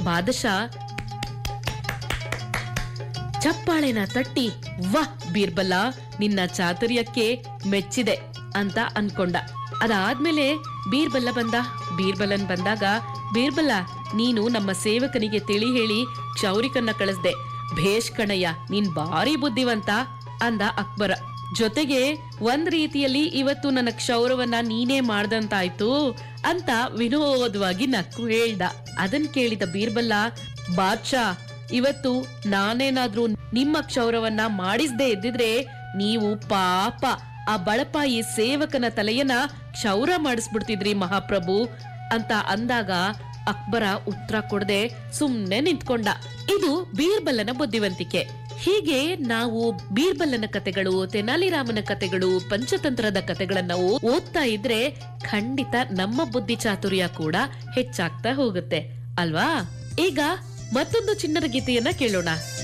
ಬಾದಶಾ ಚಪ್ಪಾಳೆನ ತಟ್ಟಿ ವಾಹ್ ಬೀರ್ಬಲ ನಿನ್ನ ಚಾತುರ್ಯಕ್ಕೆ ಮೆಚ್ಚಿದೆ ಅಂತ ಅನ್ಕೊಂಡ ಅದಾದ್ಮೇಲೆ ಬೀರ್ಬಲ್ಲ ಬಂದ ಬೀರ್ಬಲನ್ ಬಂದಾಗ ಬೀರ್ಬಲ ನೀನು ನಮ್ಮ ಸೇವಕನಿಗೆ ತಿಳಿ ಹೇಳಿ ಕ್ಷೌರಿಕನ್ನ ಕಳಿಸ್ದೆ ಭೇಷ್ ಕಣಯ್ಯ ನೀನ್ ಭಾರಿ ಬುದ್ಧಿವಂತ ಅಂದ ಅಕ್ಬರ ಜೊತೆಗೆ ಒಂದ್ ರೀತಿಯಲ್ಲಿ ಇವತ್ತು ನನ್ನ ಕ್ಷೌರವನ್ನ ನೀನೇ ಮಾಡ್ದಂತಾಯ್ತು ಅಂತ ವಿನೋದವಾಗಿ ನಕ್ಕು ಹೇಳ್ದ ಅದನ್ ಕೇಳಿದ ಬೀರ್ಬಲ್ಲ ಬಾದ್ಶಾ ಇವತ್ತು ನಾನೇನಾದ್ರೂ ನಿಮ್ಮ ಕ್ಷೌರವನ್ನ ಮಾಡಿಸ್ದೇ ಇದ್ದಿದ್ರೆ ನೀವು ಪಾಪ ಆ ಬಳಪಾಯಿ ಸೇವಕನ ತಲೆಯನ್ನ ಕ್ಷೌರ ಮಾಡಿಸ್ಬಿಡ್ತಿದ್ರಿ ಮಹಾಪ್ರಭು ಅಂತ ಅಂದಾಗ ಅಕ್ಬರ ಉತ್ತರ ಕೊಡದೆ ಸುಮ್ನೆ ನಿಂತ್ಕೊಂಡ ಇದು ಬೀರ್ಬಲ್ಲನ ಬುದ್ಧಿವಂತಿಕೆ ಹೀಗೆ ನಾವು ಬೀರ್ಬಲ್ಲನ ಕತೆಗಳು ತೆನಾಲಿರಾಮನ ಕತೆಗಳು ಪಂಚತಂತ್ರದ ಕತೆಗಳನ್ನ ಓ- ಓದ್ತಾ ಇದ್ರೆ ಖಂಡಿತ ನಮ್ಮ ಬುದ್ಧಿ ಚಾತುರ್ಯ ಕೂಡ ಹೆಚ್ಚಾಗ್ತಾ ಹೋಗುತ್ತೆ ಅಲ್ವಾ ಈಗ ಮತ್ತೊಂದು ಚಿನ್ನದ ಗೀತೆಯನ್ನ ಕೇಳೋಣ